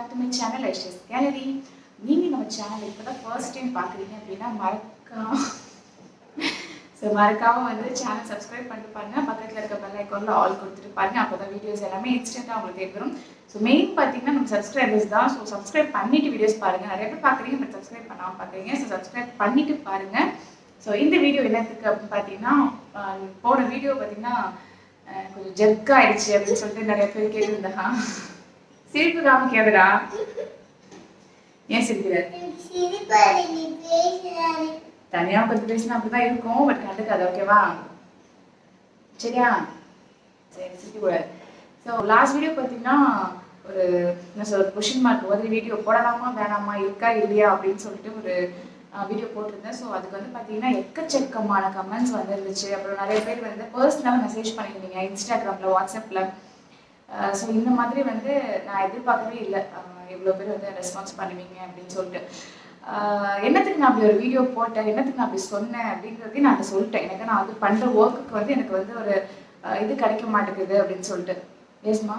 back to my channel Aisha's gallery நீங்கள் நம்ம channel இப்போ தான் ஃபர்ஸ்ட் டைம் பார்க்குறீங்க அப்படின்னா மறக்காம ஸோ மறக்காம வந்து சேனல் சப்ஸ்கிரைப் பண்ணிட்டு பாருங்க பக்கத்தில் இருக்க பெல் ஐக்கானில் ஆல் கொடுத்துட்டு பாருங்க அப்போ தான் வீடியோஸ் எல்லாமே இன்ஸ்டண்ட்டாக உங்களுக்கு தெரியும் ஸோ மெயின் பார்த்தீங்கன்னா நம்ம சப்ஸ்கிரைபர்ஸ் தான் ஸோ சப்ஸ்கிரைப் பண்ணிட்டு வீடியோஸ் பாருங்க நிறைய பேர் பார்க்குறீங்க பட் சப்ஸ்கிரைப் பண்ணாமல் பார்க்குறீங்க ஸோ சப்ஸ்கிரைப் பண்ணிட்டு பாருங்க ஸோ இந்த வீடியோ என்னத்துக்கு அப்படின்னு பார்த்தீங்கன்னா ஆஹ் போன வீடியோ பார்த்தீங்கன்னா ஆஹ் கொஞ்சம் ஜெர்க் ஆயிடுச்சு அப்படின்னு சொல்லிட்டு நிறைய பேர் கேட்டிருந்தாங்க சிரிப்பு காமிக்காதடா ஏன் சிரிக்கிற தனியா கொஞ்சம் பேசினா அப்படிதான் இருக்கும் பட் கண்டுக்காது ஓகேவா சரியா சரி சிரிக்கக்கூடாது ஸோ லாஸ்ட் வீடியோ பார்த்தீங்கன்னா ஒரு என்ன சொல்ற கொஷின் மார்க் மாதிரி வீடியோ போடலாமா வேணாமா இருக்கா இல்லையா அப்படின்னு சொல்லிட்டு ஒரு வீடியோ போட்டிருந்தேன் ஸோ அதுக்கு வந்து பார்த்தீங்கன்னா எக்கச்சக்கமான கமெண்ட்ஸ் வந்துருந்துச்சு அப்புறம் நிறைய பேர் வந்து பர்சனலாக மெசேஜ் பண்ணியிருந்தீங்க இன்ஸ்டாகிராமில் வாட்ஸ்அப்பில் ஸோ இந்த மாதிரி வந்து நான் எதிர்பார்க்கவே இல்லை இவ்வளோ பேர் வந்து ரெஸ்பான்ஸ் பண்ணுவீங்க அப்படின்னு சொல்லிட்டு ஆஹ் என்னத்துக்கு நான் அப்படி ஒரு வீடியோ போட்டேன் என்னத்துக்கு நான் அப்படி சொன்னேன் அப்படிங்கிறதையும் நான் சொல்லிட்டேன் எனக்கு நான் அது பண்ணுற ஒர்க்குக்கு வந்து எனக்கு வந்து ஒரு ஆஹ் இது கிடைக்க மாட்டேங்குது அப்படின்னு சொல்லிட்டு எஸ்மா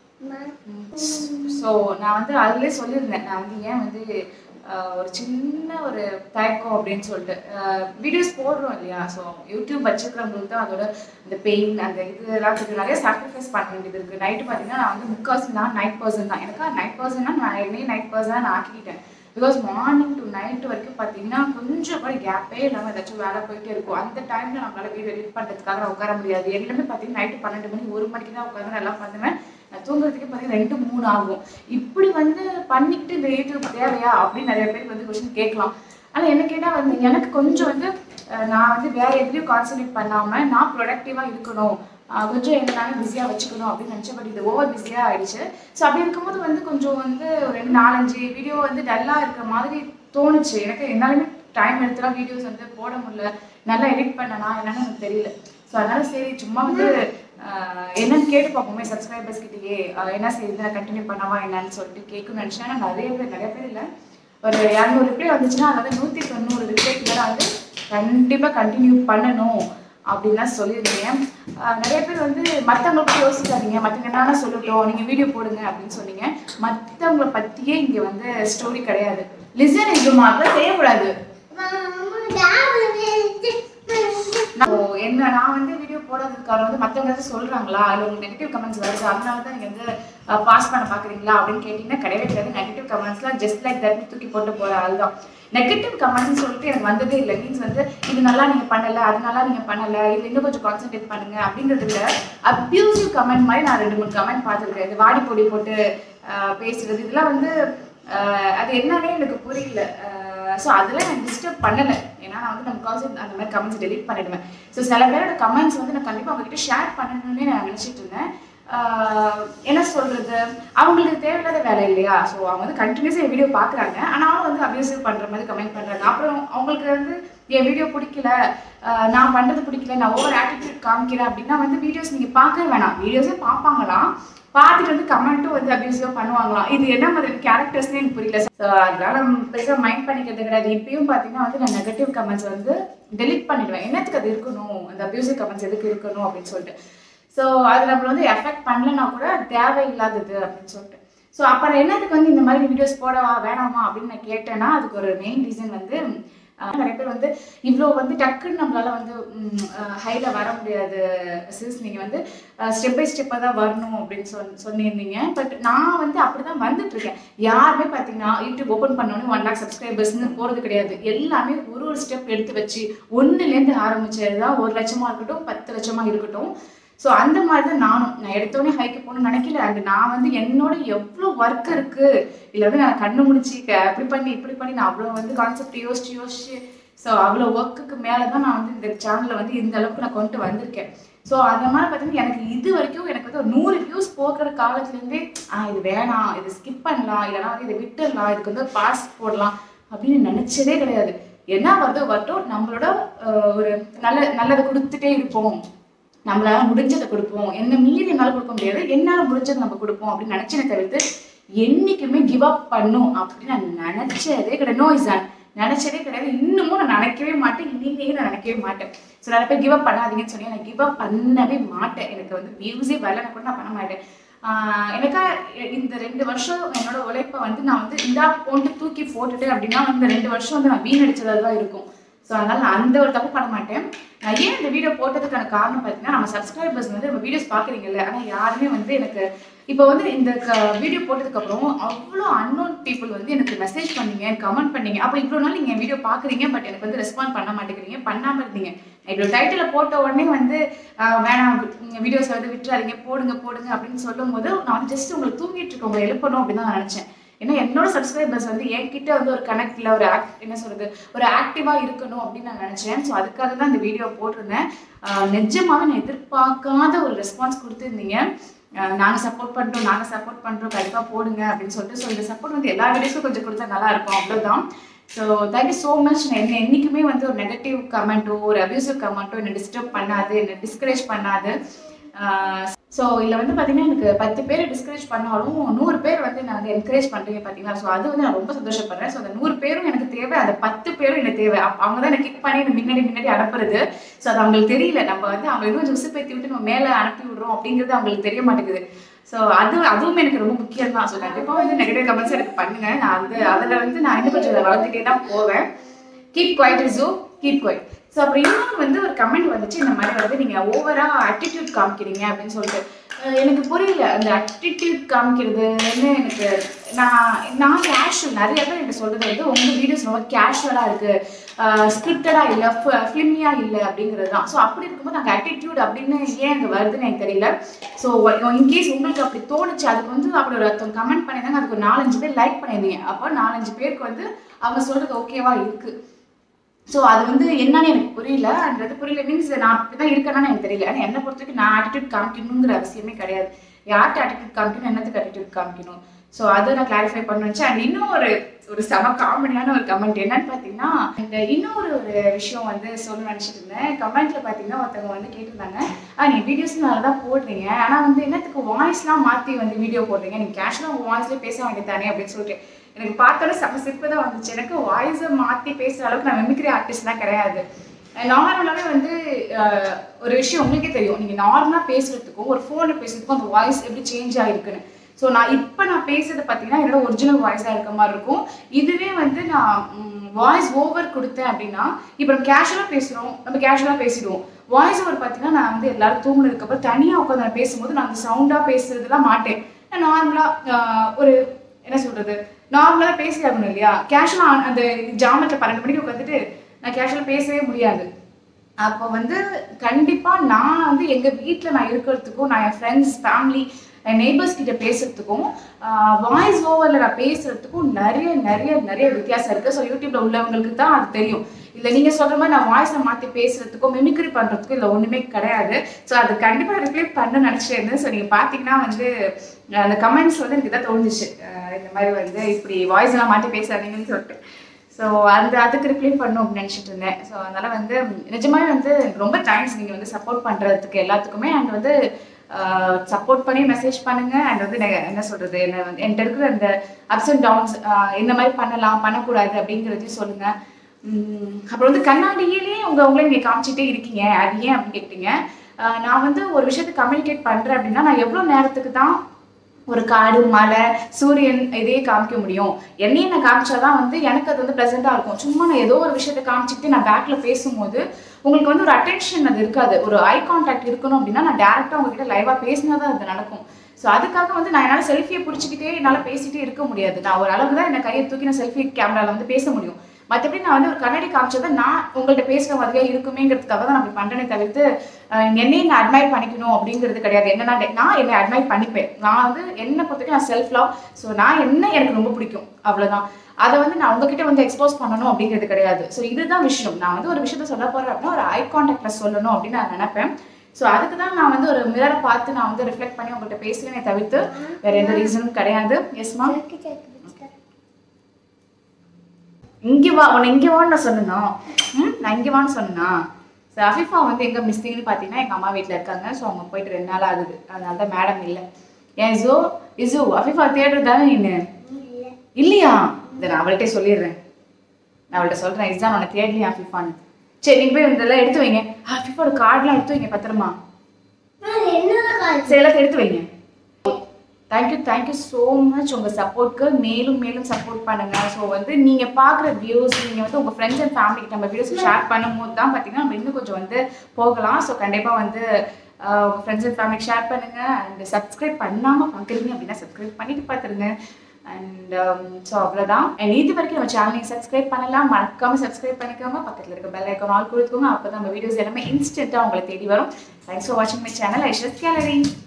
ஸோ நான் வந்து அதுலேயே சொல்லியிருந்தேன் நான் வந்து ஏன் வந்து ஆஹ் ஒரு சின்ன ஒரு தயக்கம் அப்படின்னு சொல்லிட்டு வீடியோஸ் போடுறோம் இல்லையா ஸோ யூடியூப் வச்சுருக்கிறவங்களுக்கு தான் அதோட அந்த பெயின் அந்த இது எல்லாத்துக்கு நிறைய சாக்ரிஃபைஸ் பண்ண வேண்டியது இருக்குது நைட்டு பார்த்தீங்கன்னா நான் வந்து முக்கால்வாசி நான் நைட் பர்சன் தான் எனக்கு நைட் பர்சன்னா நான் என்னையே நைட் பர்சனாக நான் ஆக்கிக்கிட்டேன் பிகாஸ் மார்னிங் டு நைட் வரைக்கும் பார்த்தீங்கன்னா கொஞ்சம் கூட கேப்பே இல்லாமல் ஏதாச்சும் வேலை போயிட்டே இருக்கும் அந்த டைமில் நம்மளால வீடியோ எடிட் பண்ணுறதுக்காக நான் உட்கார முடியாது எல்லாமே பார்த்தீங்கன்னா நைட்டு பன்னெண்டு மணி ஒரு மணிக்கு தான் உட்காந்து எல்லாம் பண்ணுவேன் நான் தூங்குறதுக்கு பார்த்தீங்கன்னா ரெண்டு மூணு ஆகும் இப்படி வந்து பண்ணிக்கிட்டு இந்த யூடியூப் தேவையா அப்படின்னு நிறைய பேர் வந்து கொஸ்டின் கேட்கலாம் ஆனால் என்ன கேட்டால் வந்து எனக்கு கொஞ்சம் வந்து அஹ், நான் வந்து வேற எதுலையும் கான்சன்ட்ரேட் பண்ணாமல் நான் ப்ரொடக்டிவாக இருக்கணும் ஆஹ் கொஞ்சம் என்னாலும் பிஸியாக வச்சுக்கணும் அப்படின்னு நினச்சேன் பட் இது ஓவர் பிஸியாக ஆயிடுச்சு ஸோ அப்படி இருக்கும்போது வந்து கொஞ்சம் வந்து ஒரு ரெண்டு நாலஞ்சு வீடியோ வந்து டல்லாக இருக்கிற மாதிரி தோணுச்சு எனக்கு என்னாலுமே டைம் எடுத்துலாம் வீடியோஸ் வந்து போட முடியல நல்லா எடிட் பண்ணனா என்னன்னு எனக்கு தெரியல ஸோ அதனால சரி சும்மா வந்து ஆஹ் என்னன்னு கேட்டு பார்ப்போமே சப்ஸ்கிரைபர்ஸ் கிட்டேயே ஆஹ் என்ன செய்யுது நான் கண்டினியூ பண்ணவா என்னன்னு சொல்லிட்டு கேட்கணும்னு நினச்சேன் ஆனால் நிறைய பேர் நிறைய பேர் இல்லை ஒரு இரநூறு ரிப்ளை வந்துச்சுன்னா அது வந்து நூற்றி தொண்ணூறு ரிப்ளைக்கு மேலே வந்து கண்டிப்பாக கண்டினியூ பண்ணணும் அப்படின்லாம் சொல்லியிருந்தீங்க ஆஹ் நிறைய பேர் வந்து மற்றவங்களை பற்றி யோசிக்காதீங்க மற்றவங்க என்னென்ன சொல்லட்டும் நீங்கள் வீடியோ போடுங்க அப்படின்னு சொன்னீங்க மற்றவங்களை பற்றியே இங்கே வந்து ஸ்டோரி கிடையாது லிசன் இதுமா அதெல்லாம் செய்யக்கூடாது நான் என்ன நான் வந்து வீடியோ போடாததுக்காக வந்து மற்றவங்க ஏதாவது சொல்கிறாங்களா இல்லை உங்களுக்கு நெகட்டிவ் கமெண்ட்ஸ் வருது அதனால தான் நீங்கள் வந்து பாஸ் பண்ண பார்க்குறீங்களா அப்படின்னு கேட்டிங்கன்னா கிடையவே கிடையாது நெகட்டிவ் கமெண்ட்ஸ்லாம் ஜஸ்ட் லைக் தட் தூக்கி போட்டு போகிற அதுதான் நெகட்டிவ் கமெண்ட்ஸ் சொல்லிட்டு எனக்கு வந்ததே இல்லை மீன்ஸ் வந்து இது நல்லா நீங்கள் பண்ணலை அது நல்லா நீங்கள் பண்ணலை இது இன்னும் கொஞ்சம் கான்சென்ட்ரேட் பண்ணுங்க அப்படிங்கிறத விட அப்யூசிவ் கமெண்ட் மாதிரி நான் ரெண்டு மூணு கமெண்ட் பார்த்துருக்கேன் இது வாடி பொடி போட்டு ஆஹ் பேசுறது இதெல்லாம் வந்து ஆஹ் அது என்னன்னே எனக்கு புரியல ஸோ அதெல்லாம் எனக்கு டிஸ்டர்ப் பண்ணலை ஏன்னா நான் வந்து நம்ம கான்செப்ட் அந்த மாதிரி கமெண்ட்ஸ் டெலிட் பண்ணிடுவேன் ஸோ சில பேரோட கமெண்ட்ஸ் வந்து நான் கண்டிப்பாக அவங்ககிட்ட ஷேர் பண்ணணும்னே நான் நினச்சிட்டு இருந்தேன் ஆஹ் என்ன சொல்கிறது அவங்களுக்கு தேவையில்லாத வேலை இல்லையா ஸோ அவங்க வந்து கண்டினியூஸாக என் வீடியோ பார்க்குறாங்க ஆனாலும் வந்து அபியூசிவ் பண்ணுற மாதிரி கமெண்ட் பண்ணுறாங்க அப்புறம் அவங்களுக்கு வந்து என் வீடியோ பிடிக்கல ஆஹ் நான் பண்ணுறது பிடிக்கல நான் ஓவர் ஆட்டிடியூட் காமிக்கிறேன் அப்படின்னா வந்து வீடியோஸ் நீங்கள் பார்க்கவே வேணாம் வீடியோஸே பார்ப்பாங்களாம் பார்த்துட்டு வந்து கமெண்ட்டும் வந்து அபியூசிவாக பண்ணுவாங்களாம் இது என்ன மாதிரி கேரக்டர்ஸ்னே எனக்கு புரியல ஸோ அதனால நம்ம பெருசாக மைண்ட் பண்ணிக்கிறது கிடையாது இப்பயும் பார்த்தீங்கன்னா வந்து நான் நெகட்டிவ் கமெண்ட்ஸ் வந்து டெலிட் பண்ணிடுவேன் என்னத்துக்கு அது இருக்கணும் அந்த அபியூசிவ் கமெண்ட்ஸ் எதுக்கு இருக்கணும் அப்படின்னு சொல்லிட்டு ஸோ அது நம்மள வந்து எஃபெக்ட் பண்ணலனா கூட தேவையில்லாதது அப்படின்னு சொல்லிட்டு ஸோ அப்போ நான் என்னத்துக்கு வந்து இந்த மாதிரி வீடியோஸ் போடவா வேணாமா அப்படின்னு நான் கேட்டேன்னா அதுக்கு ஒரு மெயின் ரீசன் வந்து ஆஹ் நிறைய பேர் வந்து இவ்வளோ வந்து டக்குன்னு நம்மளால வந்து ஹைல வர முடியாது சிஸ் நீங்கள் வந்து ஸ்டெப் பை ஸ்டெப்பாக தான் வரணும் அப்படின்னு சொன் சொன்னிருந்தீங்க பட் நான் வந்து அப்படி தான் வந்துட்டு இருக்கேன் யாருமே பார்த்தீங்கன்னா யூடியூப் ஓப்பன் பண்ணோன்னே ஒன் லேக் சப்ஸ்கிரைபர்ஸ்னு போகிறது கிடையாது எல்லாமே ஒரு ஒரு ஸ்டெப் எடுத்து வச்சு ஒன்றுலேருந்து ஆரம்பிச்சது தான் ஒரு லட்சமாக இருக்கட்டும் பத்து லட்சமாக இருக்கட்டும் ஸோ அந்த மாதிரி தான் நானும் நான் எடுத்தோடனே ஹைக்கு போகணும்னு நினைக்கல அண்ட் நான் வந்து என்னோட எவ்வளோ ஒர்க் இருக்கு இல்லை வந்து நான் கண்ணு முடிச்சு க- அப்படி பண்ணி இப்படி பண்ணி நான் அவ்வளோ வந்து கான்செப்ட் யோசிச்சு யோசிச்சு ஸோ அவ்வளோ ஒர்க்குக்கு மேலே தான் நான் வந்து இந்த சேனலில் வந்து இந்த அளவுக்கு நான் கொண்டு வந்திருக்கேன் ஸோ அந்த மாதிரி பார்த்தீங்கன்னா எனக்கு இது வரைக்கும் எனக்கு வந்து ஒரு நூறு வியூஸ் போகிற காலத்துலேருந்தே ஆ இது வேணாம் இது ஸ்கிப் பண்ணலாம் இல்லைனா வந்து இதை விட்டுடலாம் இதுக்கு வந்து பாஸ் போடலாம் அப்படின்னு நினச்சதே கிடையாது என்ன வருதோ வரட்டும் நம்மளோட அஹ், ஒரு நல்ல நல்லதை கொடுத்துட்டே இருப்போம் நம்மளால முடிஞ்சதை கொடுப்போம் என்ன மீறி என்னால் கொடுக்க முடியாது என்னால் முடிஞ்சதை நம்ம கொடுப்போம் அப்படின்னு நினைச்சதை தவிர்த்து என்னைக்குமே கிவ் அப் பண்ணும் அப்படின்னு நான் நினைச்சதே கிடையாது நோ இஸ் நினைச்சதே கிடையாது இன்னமும் நான் நினைக்கவே மாட்டேன் இனிமே நான் நினைக்கவே மாட்டேன் ஸோ நிறைய பேர் கிவ் அப் பண்ணாதீங்கன்னு சொல்லி நான் கிவ் அப் பண்ணவே மாட்டேன் எனக்கு வந்து வியூஸே வரலன்னா கூட நான் பண்ண மாட்டேன் ஆஹ் எனக்கா இந்த ரெண்டு வருஷம் என்னோட உழைப்பை வந்து நான் வந்து இந்தா போட்டு தூக்கி போட்டுட்டேன் அப்படின்னா இந்த ரெண்டு வருஷம் வந்து நான் வீணடிச்சதாக தான் இருக்கும் ஸோ அதனால நான் அந்த ஒரு தப்பு பண்ண மாட்டேன் நான் ஏன் இந்த வீடியோ போட்டதுக்கான காரணம் பார்த்தீங்கன்னா நம்ம சப்ஸ்கிரைபர்ஸ் வந்து நம்ம வீடியோஸ் பார்க்குறீங்கல்ல ஆனால் யாருமே வந்து எனக்கு இப்போ வந்து இந்த வீடியோ போட்டதுக்கப்புறம் அவ்வளோ அன்னோன் பீப்புள் வந்து எனக்கு மெசேஜ் பண்ணீங்க கமெண்ட் பண்ணீங்க அப்போ இவ்வளோ நாள் நீங்கள் வீடியோ பார்க்குறீங்க பட் எனக்கு வந்து ரெஸ்பாண்ட் பண்ண மாட்டேங்கிறீங்க பண்ணாமல் இருந்தீங்க நான் இவ்வளோ டைட்டில் போட்ட உடனே வந்து ஆஹ் வேணாம் வீடியோஸ் வந்து விட்டுறாதீங்க போடுங்க போடுங்க அப்படின்னு சொல்லும் போது நான் வந்து ஜஸ்ட் உங்களுக்கு தூங்கிட்டு இருக்கேன் உங்களை எழுப்பணும் அப்படின்னு தான் நான் நினச்சேன் ஏன்னா என்னோட சப்ஸ்கிரைபர்ஸ் வந்து என்கிட்ட வந்து ஒரு கனெக்ட்ல ஒரு ஆக்ட் என்ன சொல்றது ஒரு ஆக்டிவா இருக்கணும் அப்படின்னு நான் நினைச்சேன் ஸோ அதுக்காக தான் இந்த வீடியோ போட்டிருந்தேன் ஆஹ் நிஜமாவே நான் எதிர்பார்க்காத ஒரு ரெஸ்பான்ஸ் கொடுத்துருந்தீங்க ஆஹ் நாங்க சப்போர்ட் பண்றோம் நாங்க சப்போர்ட் பண்றோம் கண்டிப்பா போடுங்க அப்படின்னு சொல்லிட்டு ஸோ இந்த சப்போர்ட் வந்து எல்லா வீடியோஸும் கொஞ்சம் கொடுத்தா நல்லா இருக்கும் அவ்வளவுதான் ஸோ தேங்க்யூ ஸோ மச் நான் என்ன என்றைக்குமே வந்து ஒரு நெகட்டிவ் கமெண்ட்டோ ஒரு அபியூசிவ் கமெண்ட்டோ என்னை டிஸ்டர்ப் பண்ணாது என்னை டிஸ்கரேஜ் பண்ணாது ஸோ இதில் வந்து பார்த்தீங்கன்னா எனக்கு பத்து பேர் டிஸ்கரேஜ் பண்ணாலும் நூறு பேர் வந்து நான் வந்து என்கரேஜ் பண்ணுறீங்க பார்த்தீங்களா ஸோ அது வந்து நான் ரொம்ப சந்தோஷப்படுறேன் ஸோ அந்த நூறு பேரும் எனக்கு தேவை அந்த பத்து பேரும் எனக்கு தேவை அப்ப அவங்க தான் எனக்கு கிக் பண்ணி எனக்கு முன்னாடி முன்னாடி அனுப்புறது ஸோ அது அவங்களுக்கு தெரியல நம்ம வந்து அவங்க இன்னும் கொஞ்சம் உசுப்பேத்தி விட்டு நம்ம மேலே அனுப்பி விடுறோம் அப்படிங்கிறது அவங்களுக்கு தெரிய மாட்டேங்குது ஸோ அது அதுவும் எனக்கு ரொம்ப முக்கியம் தான் ஸோ கண்டிப்பாக வந்து நெகட்டிவ் கமெண்ட்ஸ் எனக்கு பண்ணுங்க நான் வந்து அதில் வந்து நான் இன்னும் கொஞ்சம் வளர்த்துட்டே தான் போவேன் keep quiet is keep quiet so அப்புறம் இன்னொன்று வந்து ஒரு கமெண்ட் வந்துச்சு இந்த மாதிரி வந்து நீங்கள் ஓவராக ஆட்டிடியூட் காமிக்கிறீங்க அப்படின்னு சொல்லிட்டு அஹ் எனக்கு புரியல அந்த ஆட்டிடியூட் காமிக்கிறதுன்னு எனக்கு நான் நான் கேஷுவல் நிறைய பேர் எனக்கு சொல்கிறது வந்து உங்கள் வீடியோஸ் ரொம்ப கேஷுவலாக இருக்குது ஸ்கிரிப்டடாக இல்லை ஃபிலிமியாக இல்லை அப்படிங்கிறது தான் ஸோ அப்படி இருக்கும்போது அங்கே ஆட்டிடியூட் அப்படின்னு ஏன் அங்கே வருதுன்னு எனக்கு தெரியல ஸோ இன்கேஸ் உங்களுக்கு அப்படி தோணுச்சு அதுக்கு வந்து அப்படி ஒரு ஒருத்தவங்க கமெண்ட் பண்ணியிருந்தாங்க அதுக்கு ஒரு நாலஞ்சு பேர் லைக் பண்ணியிருந்தீங்க அப்போ நாலஞ்சு பேருக்கு வந்து அவங்க சொல்கிறது ஓகேவா இருக்குது ஸோ அது வந்து என்னன்னு எனக்கு புரியல அன்றது புரியல மீன்ஸ் நான் அப்படி தான் இருக்கேன்னு எனக்கு தெரியல ஆனால் என்னை பொறுத்த வரைக்கும் நான் ஆட்டிடியூட் காமிக்கணுங்கிற அவசியமே கிடையாது யார்கிட்ட ஆட்டிடியூட் காமிக்கணும் என்னத்துக்கு ஆட்டிடியூட் காமிக்கணும் ஸோ அதை நான் கிளாரிஃபை பண்ண வச்சேன் அண்ட் இன்னும் ஒரு ஒரு செம காமெடியான ஒரு கமெண்ட் என்னன்னு பார்த்தீங்கன்னா இந்த இன்னொரு ஒரு விஷயம் வந்து சொல்ல நினச்சிட்டு இருந்தேன் கமெண்ட்ல பார்த்தீங்கன்னா ஒருத்தவங்க வந்து கேட்டிருந்தாங்க ஆ நீ வீடியோஸ் நல்லா தான் போடுறீங்க ஆனால் வந்து என்னத்துக்கு வாய்ஸ்லாம் மாற்றி வந்து வீடியோ போடுறீங்க நீங்கள் கேஷுவலாக உங்கள் வாய்ஸ்லேயே பேச வேண்டியதானே அப்படின்னு சொல்லிட்டு எனக்கு பார்த்தோன்னே செம சிரிப்பு தான் வந்துச்சு எனக்கு வாய்ஸை மாற்றி பேசுகிற அளவுக்கு நான் மிமிக்ரி ஆர்டிஸ்ட்லாம் கிடையாது நார்மலாகவே வந்து அஹ், ஒரு விஷயம் உங்களுக்கே தெரியும் நீங்கள் நார்மலாக பேசுகிறதுக்கும் ஒரு ஃபோனில் பேசுறதுக்கும் அந்த வாய்ஸ் எப்படி சேஞ்ச் ஆகிருக்குன்னு ஸோ நான் இப்போ நான் பேசுறது பார்த்தீங்கன்னா என்னோட ஒரிஜினல் வாய்ஸாக இருக்க மாதிரி இருக்கும் இதுவே வந்து நான் வாய்ஸ் ஓவர் கொடுத்தேன் அப்படின்னா இப்போ நம்ம கேஷுவலாக பேசுகிறோம் நம்ம கேஷுவலாக பேசிடுவோம் வாய்ஸ் ஓவர் பார்த்தீங்கன்னா நான் வந்து எல்லாரும் தூங்குனதுக்கப்புறம் தனியாக உட்காந்து நான் பேசும்போது நான் அந்த சவுண்டாக பேசுறதுலாம் மாட்டேன் நான் நார்மலாக ஒரு என்ன சொல்கிறது நார்மலாக பேசி ஆகணும் இல்லையா கேஷுவலாக அந்த ஜாமத்தில் பன்னெண்டு மணிக்கு உட்காந்துட்டு நான் கேஷுவலாக பேசவே முடியாது அப்போ வந்து கண்டிப்பாக நான் வந்து எங்கள் வீட்டில் நான் இருக்கிறதுக்கும் நான் என் ஃப்ரெண்ட்ஸ் ஃபேமிலி என் நெய்பர்ஸ் கிட்ட பேசுறதுக்கும் வாய்ஸ் ஓவரில் நான் பேசுறதுக்கும் நிறைய நிறைய நிறைய வித்தியாசம் இருக்குது ஸோ யூடியூப்ல உள்ளவங்களுக்கு தான் அது தெரியும் இல்லை நீங்கள் சொல்கிற மாதிரி நான் வாய்ஸை மாற்றி பேசுறதுக்கும் மிமிக்ரி பண்ணுறதுக்கும் இல்லை ஒன்றுமே கிடையாது ஸோ அது கண்டிப்பாக ரிப்ளை பண்ண நினச்சிட்டு இருந்தேன் ஸோ நீங்கள் பார்த்தீங்கன்னா வந்து அஹ் அந்த கமெண்ட்ஸ் வந்து எனக்கு இதான் தோணுச்சு அஹ் இந்த மாதிரி வந்து இப்படி வாய்ஸ் எல்லாம் மாற்றி பேசாதீங்கன்னு சொல்லிட்டு ஸோ அந்த அதுக்கு ரிப்ளை பண்ணும் அப்படின்னு நினச்சிட்டு இருந்தேன் ஸோ அதனால் வந்து நிஜமாவே வந்து எனக்கு ரொம்ப தேங்க்ஸ் நீங்கள் வந்து சப்போர்ட் பண்ணுறதுக்கு எல்லாத்துக்குமே அண்ட் வந்து சப்போர்ட் பண்ணி மெசேஜ் பண்ணுங்க அண்ட் வந்து நெ- என்ன சொல்கிறது என்ன வந்து என்கிட்ட இருக்கிற அந்த அப்ஸ் அண்ட் டவுன்ஸ் இந்த மாதிரி பண்ணலாம் பண்ணக்கூடாது அப்படிங்கிறதையும் சொல்லுங்கள் அப்புறம் வந்து கண்ணாடியிலே உங்க உங்களை நீங்க காமிச்சிட்டே இருக்கீங்க அது ஏன் அப்படின்னு கேட்டீங்க ஆஹ் நான் வந்து ஒரு விஷயத்தை கம்யூனிகேட் பண்றேன் அப்படின்னா நான் எவ்வளவு நேரத்துக்கு தான் ஒரு காடு மலை சூரியன் இதையே காமிக்க முடியும் என்னையும் நான் காமிச்சாதான் வந்து எனக்கு அது வந்து ப்ரெசென்ட்டாக இருக்கும் சும்மா நான் ஏதோ ஒரு விஷயத்தை காமிச்சிட்டு நான் பேக்கில் பேசும்போது உங்களுக்கு வந்து ஒரு அட்டென்ஷன் அது இருக்காது ஒரு ஐ கான்டாக்ட் இருக்கணும் அப்படின்னா நான் டேரெக்டாக உங்ககிட்ட லைவாக பேசினா தான் அது நடக்கும் ஸோ அதுக்காக வந்து நான் என்னால் செல்ஃபியை பிடிச்சிக்கிட்டே என்னால் பேசிட்டே இருக்க முடியாது நான் ஒரு அளவுக்கு தான் என்னை கையை தூக்கி நான் செல்ஃபி கேமராவில் வந்து பேச முடியும் மற்றபடி நான் வந்து ஒரு கண்ணாடி காமிச்சதை நான் உங்கள்கிட்ட பேசுகிற மாதிரியா இருக்குமேங்கிறதுக்காக தான் நான் அப்படி பண்ணுறேனே தவிர்த்து அஹ், என்னையும் நான் அட்மைர் பண்ணிக்கணும் அப்படிங்கிறது கிடையாது என்ன நான் நான் என்னை அட்மைர் பண்ணிப்பேன் நான் வந்து என்னை பொறுத்தவரைக்கும் நான் செல்ஃப் லவ் ஸோ நான் என்ன எனக்கு ரொம்ப பிடிக்கும் அவ்வளவுதான் அதை வந்து நான் உங்ககிட்ட வந்து எக்ஸ்போஸ் பண்ணணும் அப்படிங்கிறது கிடையாது ஸோ இதுதான் விஷயம் நான் வந்து ஒரு விஷயத்த சொல்ல போறேன் அப்படின்னா ஒரு ஐ கான்டாக்ட்ல சொல்லணும் அப்படின்னு நான் நினைப்பேன் ஸோ அதுக்கு தான் நான் வந்து ஒரு மிரரை பார்த்து நான் வந்து ரிஃப்ளெக்ட் பண்ணி உங்கள்கிட்ட பேசுறேனே தவிர்த்து வேற எந்த ரீசனும் கிடையாது எஸ்மா இங்க வா உன்னை இங்க வான்னு நான் சொன்னா ம் நான் இங்க வான்னு சொன்னா ஸோ அஃபிஃபா வந்து எங்க மிஸ்டிங்னு பார்த்தீங்கன்னா எங்க அம்மா வீட்டில் இருக்காங்க ஸோ அவங்க போயிட்டு ரெண்டு நாள் ஆகுது அதனால தான் மேடம் இல்லை ஏன் ஜோ இசு அஃபிஃபா தேடுறது தானே நீனு இல்லையா இதை நான் அவள்கிட்ட சொல்லிடுறேன் நான் அவள்கிட்ட சொல்றேன் இதுதான் உன்னை தேடலையா அஃபிஃபான்னு சரி நீங்க போய் இதெல்லாம் எடுத்து வைங்க அஃபிஃபாவோட கார்டெலாம் எடுத்து வைங்க பத்திரமா சரி எல்லாத்தையும் எடுத்து வைங்க தேங்க்யூ தேங்க்யூ ஸோ மச் உங்கள் சப்போர்ட்க்கு மேலும் மேலும் சப்போர்ட் பண்ணுங்க ஸோ வந்து நீங்கள் பார்க்குற வியூஸ் நீங்கள் வந்து உங்கள் ஃப்ரெண்ட்ஸ் அண்ட் ஃபேமிலிக்கு நம்ம வீடியோஸ் ஷேர் பண்ணும்போது தான் பார்த்தீங்கன்னா நம்ம இன்னும் கொஞ்சம் வந்து போகலாம் ஸோ கண்டிப்பாக வந்து ஆஹ், உங்கள் ஃப்ரெண்ட்ஸ் அண்ட் ஃபேமிலிக்கு ஷேர் பண்ணுங்க அண்ட் சப்ஸ்கிரைப் பண்ணாமல் பார்க்குறீங்க அப்படின்னா சப்ஸ்கிரைப் பண்ணிட்டு பார்த்துருங்க அண்ட் ஸோ அவ்வளோதான் அண்ட் இது வரைக்கும் நம்ம சேனலையும் சப்ஸ்கிரைப் பண்ணலாம் மறக்காம சப்ஸ்கிரைப் பண்ணிக்கோங்க பக்கத்தில் இருக்க பெல் ஐக்கான் ஆல் கொடுத்துக்கோங்க அப்போ தான் நம்ம வீடியோஸ் எல்லாமே இன்ஸ்டண்ட்டாக உங்களை தேடி வரும் தேங்க்ஸ் ஃபார் வாட்சிங் மை சேனல் ஐஷஸ் கேலரி